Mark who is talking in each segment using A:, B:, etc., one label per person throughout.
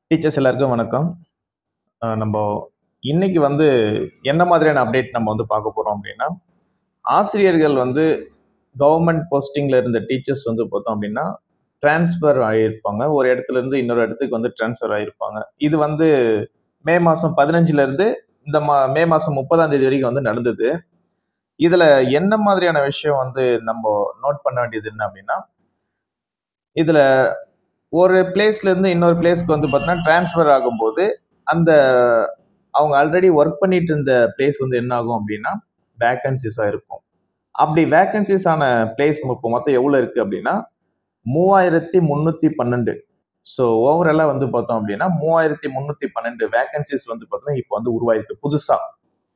A: teachers எல்லாருக்கும் வணக்கம் அஹ் நம்ம இன்னைக்கு வந்து என்ன மாதிரியான அப்டேட் நம்ம வந்து பார்க்க போறோம் அப்படின்னா ஆசிரியர்கள் வந்து கவர்மெண்ட் போஸ்டிங்ல இருந்த டீச்சர்ஸ் வந்து பார்த்தோம் அப்படின்னா டிரான்ஸ்ஃபர் ஆகியிருப்பாங்க ஒரு இடத்துல இருந்து இன்னொரு இடத்துக்கு வந்து டிரான்ஸ்ஃபர் ஆகியிருப்பாங்க இது வந்து மே மாதம் பதினஞ்சுல இருந்து இந்த மா மே மாதம் முப்பதாம் தேதி வரைக்கும் வந்து நடந்தது இதுல என்ன மாதிரியான விஷயம் வந்து நம்ம நோட் பண்ண வேண்டியது என்ன அப்படின்னா இதுல ஒரு பிளேஸ்ல இருந்து இன்னொரு பிளேஸ்க்கு வந்து பார்த்தீங்கன்னா டிரான்ஸ்ஃபர் ஆகும்போது அந்த அவங்க ஆல்ரெடி ஒர்க் பண்ணிட்டு இருந்த பிளேஸ் வந்து என்ன ஆகும் அப்படின்னா வேக்கன்சிஸாக இருக்கும் அப்படி வேக்கன்சிஸ் ஆன பிளேஸ் இப்போ மொத்தம் எவ்வளோ இருக்கு அப்படின்னா மூவாயிரத்தி முந்நூற்றி பன்னெண்டு ஸோ ஓவராலாக வந்து பார்த்தோம் அப்படின்னா மூவாயிரத்தி முந்நூற்றி பன்னெண்டு வேக்கன்சிஸ் வந்து பார்த்தீங்கன்னா இப்போ வந்து உருவாயிருக்கு புதுசாக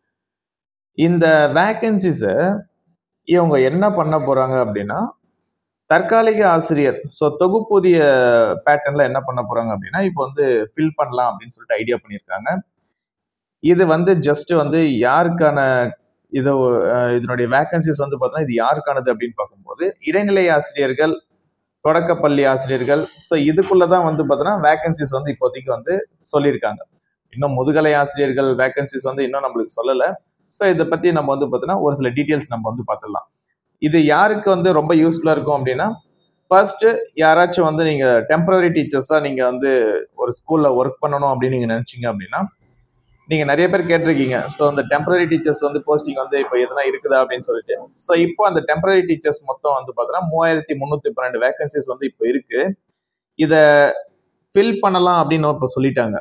A: இந்த வேக்கன்சிஸை இவங்க என்ன பண்ண போறாங்க அப்படின்னா தற்காலிக ஆசிரியர் ஸோ தொகுப்பூதிய பேட்டர்ன்ல என்ன பண்ண போறாங்க அப்படின்னா இப்போ வந்து ஃபில் பண்ணலாம் அப்படின்னு சொல்லிட்டு ஐடியா பண்ணியிருக்காங்க இது வந்து ஜஸ்ட் வந்து யாருக்கான இது அஹ், இதனுடைய வேக்கன்சிஸ் வந்து பார்த்தோன்னா இது யாருக்கானது அப்படின்னு பார்க்கும்போது இடைநிலை ஆசிரியர்கள் தொடக்கப்பள்ளி ஆசிரியர்கள் ஸோ இதுக்குள்ளதான் வந்து பார்த்தோன்னா வேக்கன்சிஸ் வந்து இப்போதைக்கு வந்து சொல்லியிருக்காங்க இன்னும் முதுகலை ஆசிரியர்கள் வேக்கன்சிஸ் வந்து இன்னும் நம்மளுக்கு சொல்லலை ஸோ இதை பத்தி நம்ம வந்து பார்த்தோன்னா ஒரு சில டீட்டெயில்ஸ் நம்ம வந்து பார்த்துடலாம் இது யாருக்கு வந்து ரொம்ப யூஸ்ஃபுல்லா இருக்கும் அப்படின்னா ஃபர்ஸ்ட் யாராச்சும் வந்து நீங்க டெம்பரரி டீச்சர்ஸா நீங்க வந்து ஒரு ஸ்கூல்ல ஒர்க் பண்ணணும் அப்படின்னு நீங்க நினைச்சீங்க அப்படின்னா நீங்க நிறைய பேர் கேட்டிருக்கீங்க ஸோ அந்த டெம்பரரி டீச்சர்ஸ் வந்து போஸ்டிங் வந்து இப்போ எதனா இருக்குதா அப்படின்னு சொல்லிட்டு ஸோ இப்போ அந்த டெம்பரரி டீச்சர்ஸ் மொத்தம் வந்து பார்த்தோன்னா மூவாயிரத்தி முந்நூற்றி பன்னெண்டு வேகன்சிஸ் வந்து இப்போ இருக்கு இதை ஃபில் பண்ணலாம் அப்படின்னு இப்போ சொல்லிட்டாங்க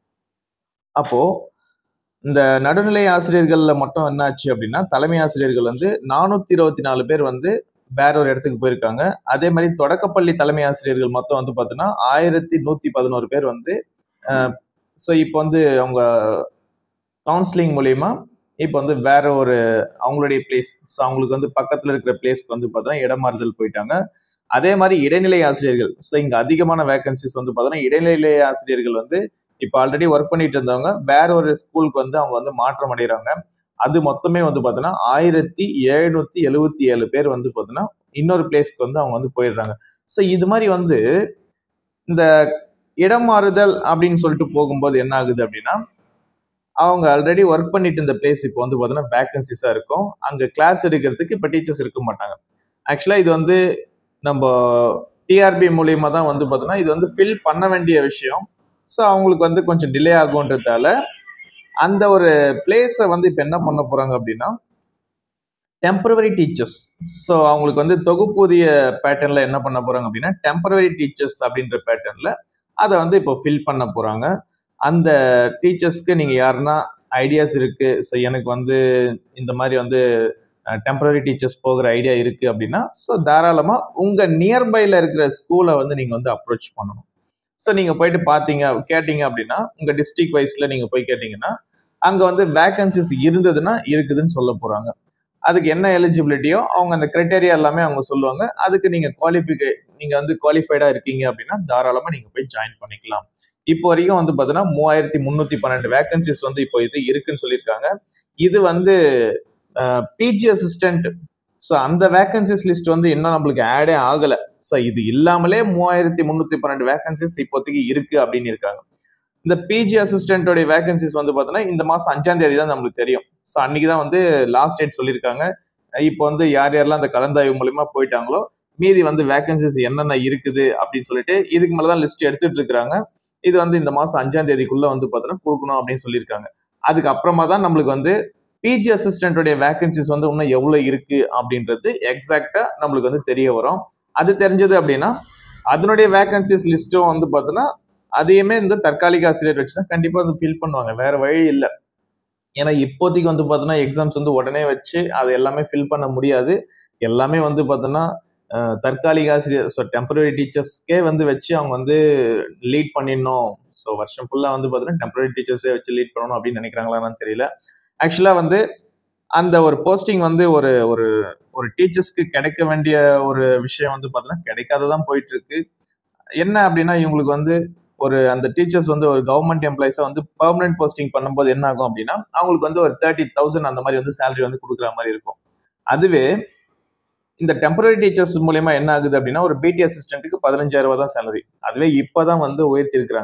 A: அப்போ இந்த நடுநிலை ஆசிரியர்கள்ல மட்டும் என்னாச்சு அப்படின்னா தலைமை ஆசிரியர்கள் வந்து நானூத்தி இருபத்தி நாலு பேர் வந்து வேற ஒரு இடத்துக்கு போயிருக்காங்க அதே மாதிரி தொடக்கப்பள்ளி தலைமை ஆசிரியர்கள் மொத்தம் வந்து பார்த்தீங்கன்னா ஆயிரத்தி நூத்தி பதினோரு பேர் வந்து ஸோ இப்போ வந்து அவங்க கவுன்சிலிங் மூலியமா இப்போ வந்து வேற ஒரு அவங்களுடைய பிளேஸ் ஸோ அவங்களுக்கு வந்து பக்கத்துல இருக்கிற பிளேஸ்க்கு வந்து பார்த்தா இடமாறுதல் போயிட்டாங்க அதே மாதிரி இடைநிலை ஆசிரியர்கள் ஸோ இங்க அதிகமான வேகன்சிஸ் வந்து பார்த்தோன்னா இடைநிலை ஆசிரியர்கள் வந்து இப்போ ஆல்ரெடி ஒர்க் பண்ணிட்டு இருந்தவங்க வேற ஒரு ஸ்கூலுக்கு வந்து அவங்க வந்து மாற்றம் அடைகிறாங்க அது மொத்தமே வந்து பார்த்தோன்னா ஆயிரத்தி எழுநூத்தி எழுவத்தி ஏழு பேர் வந்து பார்த்தோன்னா இன்னொரு பிளேஸ்க்கு வந்து அவங்க வந்து போயிடுறாங்க ஸோ இது மாதிரி வந்து இந்த இடம் மாறுதல் அப்படின்னு சொல்லிட்டு போகும்போது என்ன ஆகுது அப்படின்னா அவங்க ஆல்ரெடி ஒர்க் பண்ணிட்டு இருந்த பிளேஸ் இப்போ வந்து பார்த்தோன்னா வேகன்சிஸாக இருக்கும் அங்கே கிளாஸ் எடுக்கிறதுக்கு இப்போ டீச்சர்ஸ் இருக்க மாட்டாங்க ஆக்சுவலாக இது வந்து நம்ம டிஆர்பி மூலியமா தான் வந்து பார்த்தோன்னா இது வந்து ஃபில் பண்ண வேண்டிய விஷயம் ஸோ அவங்களுக்கு வந்து கொஞ்சம் டிலே ஆகுன்றதால அந்த ஒரு பிளேஸை வந்து இப்போ என்ன பண்ண போறாங்க அப்படின்னா டெம்பரவரி டீச்சர்ஸ் ஸோ அவங்களுக்கு வந்து தொகுப்பூதிய பேட்டர்ன்ல என்ன பண்ண போறாங்க அப்படின்னா டெம்பரவரி டீச்சர்ஸ் அப்படின்ற பேட்டர்ன்ல அதை வந்து இப்போ ஃபில் பண்ண போறாங்க அந்த டீச்சர்ஸ்க்கு நீங்க யாருன்னா ஐடியாஸ் இருக்கு ஸோ எனக்கு வந்து இந்த மாதிரி வந்து டெம்பரரி டீச்சர்ஸ் போகிற ஐடியா இருக்கு அப்படின்னா ஸோ தாராளமா உங்க நியர்பைல இருக்கிற ஸ்கூலை வந்து நீங்க வந்து அப்ரோச் பண்ணணும் ஸோ நீங்க போயிட்டு பார்த்தீங்க கேட்டீங்க அப்படின்னா உங்க டிஸ்ட்ரிக்ட் வைஸ்ல நீங்க போய் கேட்டீங்கன்னா அங்க வந்து வேகன்சிஸ் இருந்ததுன்னா இருக்குதுன்னு சொல்ல போறாங்க அதுக்கு என்ன எலிஜிபிலிட்டியோ அவங்க அந்த கிரைட்டேரியா எல்லாமே அவங்க சொல்லுவாங்க அதுக்கு நீங்க குவாலிஃபிகே நீங்க வந்து குவாலிஃபைடா இருக்கீங்க அப்படின்னா தாராளமா நீங்க போய் ஜாயின் பண்ணிக்கலாம் இப்போ வரைக்கும் வந்து பார்த்தீங்கன்னா மூவாயிரத்தி முந்நூற்றி பன்னெண்டு வேகன்சிஸ் வந்து இப்போ இது இருக்குன்னு சொல்லியிருக்காங்க இது வந்து பிஜி அசிஸ்டன்ட் ஸோ அந்த வேகன்சிஸ் லிஸ்ட் வந்து இன்னும் நம்மளுக்கு ஆடே ஆகலை ஸோ இது இல்லாமலே மூவாயிரத்தி முந்நூற்றி பன்னெண்டு வேகன்சிஸ் இப்போதைக்கு இருக்கு அப்படின்னு இருக்காங்க இந்த பிஜி அசிஸ்டன்டோடைய வேகன்சிஸ் வந்து பார்த்தோன்னா இந்த மாதம் அஞ்சாம் தேதி தான் நம்மளுக்கு தெரியும் ஸோ அன்னைக்கு தான் வந்து லாஸ்ட் டேட் சொல்லியிருக்காங்க இப்போ வந்து யார் யாரெல்லாம் அந்த கலந்தாய்வு மூலியமா போயிட்டாங்களோ மீதி வந்து வேகன்சிஸ் என்னென்ன இருக்குது அப்படின்னு சொல்லிட்டு இதுக்கு மேலே தான் லிஸ்ட் எடுத்துட்டு இருக்கிறாங்க இது வந்து இந்த மாதம் அஞ்சாம் தேதிக்குள்ள வந்து பார்த்தோன்னா கொடுக்கணும் அப்படின்னு சொல்லியிருக்காங்க அதுக்கு அப்புறமா தான் நம்மளுக்கு வந்து பிஜி அசிஸ்டன்டோடைய வேகன்சிஸ் வந்து இன்னும் எவ்வளோ இருக்கு அப்படின்றது எக்ஸாக்டா நம்மளுக்கு வந்து தெரிய வரும் அது தெரிஞ்சது அப்படின்னா அதனுடைய வேகன்சிஸ் லிஸ்ட்டும் வந்து பார்த்தோன்னா அதையுமே இந்த தற்காலிக ஆசிரியர் வச்சு தான் கண்டிப்பாக வந்து ஃபில் பண்ணுவாங்க வேற வழி இல்லை ஏன்னா இப்போதைக்கு வந்து பார்த்தோன்னா எக்ஸாம்ஸ் வந்து உடனே வச்சு அது எல்லாமே ஃபில் பண்ண முடியாது எல்லாமே வந்து பார்த்தோன்னா அஹ், தற்காலிக ஆசிரியர் ஸோ டெம்பரரி டீச்சர்ஸ்க்கே வந்து வச்சு அவங்க வந்து லீட் பண்ணிடணும் ஸோ வருஷம் ஃபுல்லாக வந்து பார்த்தோன்னா டெம்பரரி டீச்சர்ஸே வச்சு லீட் பண்ணணும் அப்படின்னு நினைக்கிறாங்களான்னு தெரியல ஆக்சுவலாக வந்து அந்த ஒரு போஸ்டிங் வந்து ஒரு ஒரு ஒரு டீச்சர்ஸ்க்கு கிடைக்க வேண்டிய ஒரு விஷயம் வந்து பார்த்தோன்னா கிடைக்காததான் போயிட்டு இருக்கு என்ன அப்படின்னா இவங்களுக்கு வந்து ஒரு அந்த டீச்சர்ஸ் வந்து ஒரு கவர்மெண்ட் எம்ப்ளாயிஸை வந்து பெர்மனன்ட் போஸ்டிங் பண்ணும்போது என்ன ஆகும் அப்படின்னா அவங்களுக்கு வந்து ஒரு தேர்ட்டி தௌசண்ட் அந்த மாதிரி வந்து சேலரி வந்து கொடுக்குற மாதிரி இருக்கும் அதுவே இந்த டெம்பரரி டீச்சர்ஸ் மூலியமா என்ன ஆகுது அப்படின்னா ஒரு பிடி அசிஸ்டன்ட்டுக்கு பதினஞ்சாயிரம் ரூபாய் தான் சேலரி அதுவே இப்பதான் வந்து உயர்த்தி இருக்கிறாங்க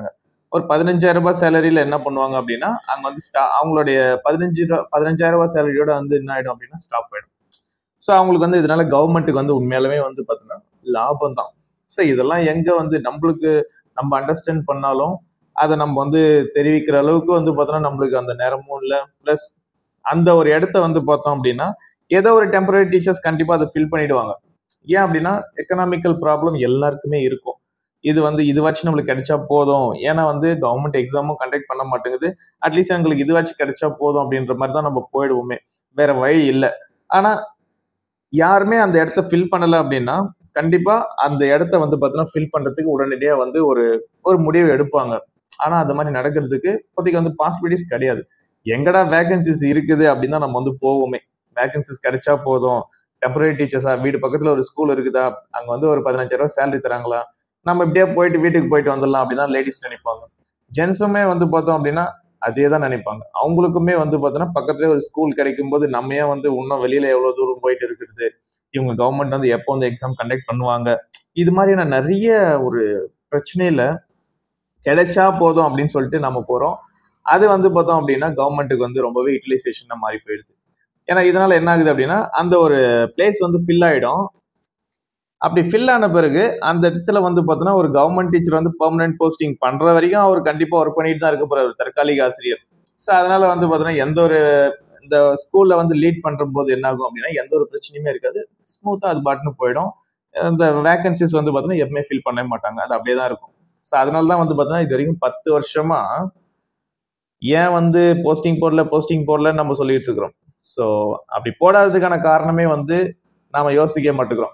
A: ஒரு பதினஞ்சாயிரம் ரூபாய் சேலரியில என்ன பண்ணுவாங்க அப்படின்னா அங்க வந்து ஸ்டா அவங்களுடைய பதினஞ்சு ரூபா பதினஞ்சாயிரம் ரூபாய் சேலரியோட வந்து என்ன ஆயிடும் அப்படின்னா ஸ்டாப் ஆயிடும் ஸோ அவங்களுக்கு வந்து இதனால கவர்மெண்ட்டுக்கு வந்து உண்மையாலுமே வந்து பார்த்தீங்கன்னா லாபம் தான் ஸோ இதெல்லாம் எங்க வந்து நம்மளுக்கு நம்ம அண்டர்ஸ்டாண்ட் பண்ணாலும் அதை நம்ம வந்து தெரிவிக்கிற அளவுக்கு வந்து பார்த்தோன்னா நம்மளுக்கு அந்த நேரமும் இல்லை ப்ளஸ் அந்த ஒரு இடத்த வந்து பார்த்தோம் அப்படின்னா ஏதோ ஒரு டெம்பரரி டீச்சர்ஸ் கண்டிப்பாக அதை ஃபில் பண்ணிடுவாங்க ஏன் அப்படின்னா எக்கனாமிக்கல் ப்ராப்ளம் எல்லாருக்குமே இருக்கும் இது வந்து இது வச்சு நம்மளுக்கு கிடைச்சா போதும் ஏன்னா வந்து கவர்மெண்ட் எக்ஸாமும் கண்டக்ட் பண்ண மாட்டேங்குது அட்லீஸ்ட் எங்களுக்கு இது வச்சு கிடைச்சா போதும் அப்படின்ற மாதிரி தான் நம்ம போயிடுவோமே வேற வழி இல்லை ஆனா யாருமே அந்த இடத்த ஃபில் பண்ணல அப்படின்னா கண்டிப்பா அந்த இடத்த வந்து பார்த்தீங்கன்னா ஃபில் பண்றதுக்கு உடனடியா வந்து ஒரு ஒரு முடிவு எடுப்பாங்க ஆனா அந்த மாதிரி நடக்கிறதுக்கு இப்போதைக்கு வந்து பாசிபிலிட்டிஸ் கிடையாது எங்கடா வேகன்சிஸ் இருக்குது அப்படின்னு தான் நம்ம வந்து போவோமே வேகன்சிஸ் கிடைச்சா போதும் டெம்பரரி டீச்சர்ஸா வீடு பக்கத்துல ஒரு ஸ்கூல் இருக்குதா அங்க வந்து ஒரு பதினஞ்சாயிரம் ரூபாய் சேலரி தராங்களா நம்ம இப்படியே போயிட்டு வீட்டுக்கு போயிட்டு வந்துடலாம் அப்படிதான் லேடிஸ் நினைப்பாங்க ஜென்ஸுமே வந்து பார்த்தோம் அப்படின்னா அதே தான் நினைப்பாங்க அவங்களுக்குமே வந்து பார்த்தோன்னா பக்கத்துலேயே ஒரு ஸ்கூல் கிடைக்கும் போது நம்ம ஏன் வந்து இன்னும் வெளியில எவ்வளோ தூரம் போயிட்டு இருக்கிறது இவங்க கவர்மெண்ட் வந்து எப்போ வந்து எக்ஸாம் கண்டக்ட் பண்ணுவாங்க இது மாதிரியான நிறைய ஒரு பிரச்சனையில கிடைச்சா போதும் அப்படின்னு சொல்லிட்டு நம்ம போறோம் அது வந்து பார்த்தோம் அப்படின்னா கவர்மெண்ட்டுக்கு வந்து ரொம்பவே யூட்டிலைசேஷனாக மாறி போயிடுது ஏன்னா இதனால என்ன ஆகுது அப்படின்னா அந்த ஒரு பிளேஸ் வந்து ஃபில் ஆயிடும் அப்படி ஃபில் ஆன பிறகு அந்த இடத்துல வந்து பார்த்தோன்னா ஒரு கவர்மெண்ட் டீச்சர் வந்து பெர்மனன்ட் போஸ்டிங் பண்ற வரைக்கும் அவர் கண்டிப்பா ஒர்க் பண்ணிட்டு தான் இருக்க போறாரு ஒரு தற்காலிக ஆசிரியர் ஸோ அதனால வந்து பார்த்தோன்னா எந்த ஒரு இந்த ஸ்கூல்ல வந்து லீட் பண்ற போது என்ன ஆகும் அப்படின்னா எந்த ஒரு பிரச்சனையுமே இருக்காது ஸ்மூத்தா அது பாட்டுன்னு போயிடும் இந்த வேகன்சிஸ் வந்து பார்த்தோன்னா எப்பவுமே ஃபில் பண்ணவே மாட்டாங்க அது அப்படியே தான் இருக்கும் ஸோ அதனால தான் வந்து பார்த்தோன்னா இது வரைக்கும் பத்து வருஷமா ஏன் வந்து போஸ்டிங் போடல போஸ்டிங் போடலன்னு நம்ம சொல்லிட்டு இருக்கிறோம் ஸோ அப்படி போடாததுக்கான காரணமே வந்து நாம யோசிக்க மாட்டேங்கிறோம்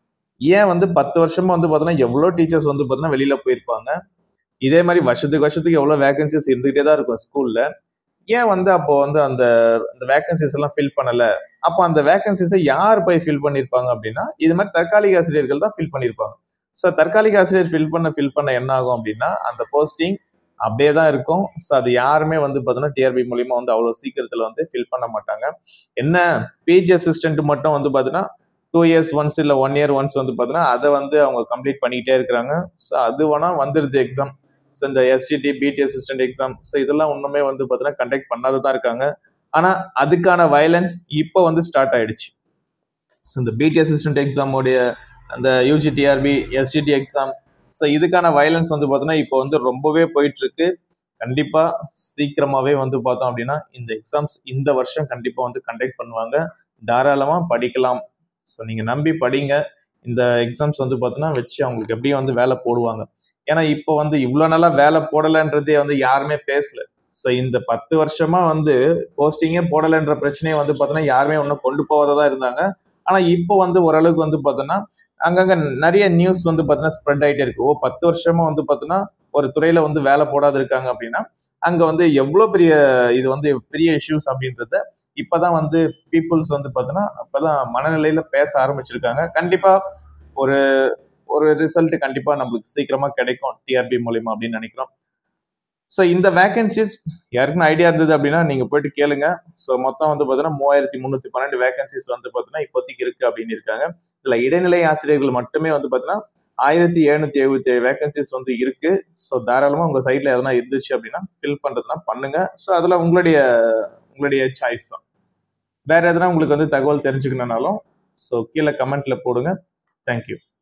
A: ஏன் வந்து பத்து வருஷமா வந்து பார்த்தோன்னா எவ்வளோ டீச்சர்ஸ் வந்து பார்த்தோன்னா வெளியில போயிருப்பாங்க இதே மாதிரி வருஷத்துக்கு வருஷத்துக்கு எவ்வளோ வேகன்சிஸ் இருந்துகிட்டே தான் இருக்கும் ஸ்கூல்ல ஏன் வந்து அப்போ வந்து அந்த அந்த வேகன்சிஸ் எல்லாம் ஃபில் பண்ணல அப்போ அந்த வேகன்சிஸை யார் போய் ஃபில் பண்ணியிருப்பாங்க அப்படின்னா இது மாதிரி தற்காலிக ஆசிரியர்கள் தான் ஃபில் பண்ணியிருப்பாங்க ஸோ தற்காலிக ஆசிரியர் ஃபில் பண்ண ஃபில் பண்ண என்ன ஆகும் அப்படின்னா அந்த போஸ்டிங் அப்படியே தான் இருக்கும் ஸோ அது யாருமே வந்து பார்த்தோன்னா டிஆர்பி மூலியமா வந்து அவ்வளோ சீக்கிரத்தில் வந்து ஃபில் பண்ண மாட்டாங்க என்ன பிஜி அசிஸ்டன்ட் மட்டும் வந்து பார்த்தீங்கன்னா டூ இயர்ஸ் ஒன்ஸ் இல்லை ஒன் இயர் ஒன்ஸ் வந்து பார்த்தீங்கன்னா அதை வந்து அவங்க கம்ப்ளீட் பண்ணிக்கிட்டே இருக்கிறாங்க ஸோ அது வேணா வந்துடுது எக்ஸாம் ஸோ இந்த STD BT assistant exam so இதெல்லாம் ஒன்றுமே வந்து பார்த்தீங்கன்னா கண்டக்ட் பண்ணாத தான் இருக்காங்க ஆனால் அதுக்கான வயலன்ஸ் இப்போ வந்து ஸ்டார்ட் ஆயிடுச்சு ஸோ இந்த பிடி அசிஸ்டன்ட் எக்ஸாமோடைய அந்த யூஜிடிஆர்பி எஸ்டிடி எக்ஸாம் ஸோ இதுக்கான வயலன்ஸ் வந்து பார்த்தோன்னா இப்போ வந்து ரொம்பவே போயிட்டு இருக்கு கண்டிப்பா சீக்கிரமாவே வந்து பார்த்தோம் அப்படின்னா இந்த எக்ஸாம்ஸ் இந்த வருஷம் கண்டிப்பா வந்து கண்டக்ட் பண்ணுவாங்க தாராளமா படிக்கலாம் ஸோ நீங்க நம்பி படிங்க இந்த எக்ஸாம்ஸ் வந்து பார்த்தோன்னா வச்சு அவங்களுக்கு எப்படியும் வந்து வேலை போடுவாங்க ஏன்னா இப்போ வந்து இவ்வளோ நாளா வேலை போடலைன்றதே வந்து யாருமே பேசல ஸோ இந்த பத்து வருஷமா வந்து போஸ்டிங்கே போடலைன்ற பிரச்சனையை வந்து பார்த்தோன்னா யாருமே ஒன்றும் கொண்டு போகாததா இருந்தாங்க ஆனா இப்போ வந்து ஓரளவுக்கு வந்து பார்த்தோன்னா அங்கங்க நிறைய நியூஸ் வந்து பார்த்தோன்னா ஸ்ப்ரெட் ஆயிட்டே இருக்கு ஓ பத்து வருஷமா வந்து பார்த்தோன்னா ஒரு துறையில வந்து வேலை போடாது இருக்காங்க அப்படின்னா அங்க வந்து எவ்வளவு பெரிய இது வந்து பெரிய இஷ்யூஸ் அப்படின்றத இப்பதான் வந்து பீப்புள்ஸ் வந்து பார்த்தோன்னா அப்பதான் மனநிலையில பேச ஆரம்பிச்சிருக்காங்க கண்டிப்பா ஒரு ஒரு ரிசல்ட் கண்டிப்பா நம்மளுக்கு சீக்கிரமா கிடைக்கும் டிஆர்பி மூலியமா அப்படின்னு நினைக்கிறோம் ஸோ இந்த வேகன்சிஸ் யாருக்குன்னு ஐடியா இருந்தது அப்படின்னா நீங்க போயிட்டு கேளுங்க ஸோ மொத்தம் வந்து பார்த்தீங்கன்னா மூவாயிரத்தி முந்நூற்றி பன்னெண்டு வேகன்சிஸ் வந்து பார்த்தீங்கன்னா இப்போதைக்கு இருக்கு அப்படின்னு இருக்காங்க இதுல இடைநிலை ஆசிரியர்கள் மட்டுமே வந்து பார்த்தீங்கன்னா ஆயிரத்தி எழுநூத்தி எழுபத்தி ஏழு வேகன்சிஸ் வந்து இருக்கு ஸோ தாராளமா உங்க சைட்ல எதனா இருந்துச்சு அப்படின்னா ஃபில் பண்றதுனா பண்ணுங்க ஸோ அதுல உங்களுடைய உங்களுடைய சாய்ஸ் தான் வேற எதனா உங்களுக்கு வந்து தகவல் தெரிஞ்சுக்கணும்னாலும் ஸோ கீழே கமெண்ட்ல போடுங்க தேங்க்யூ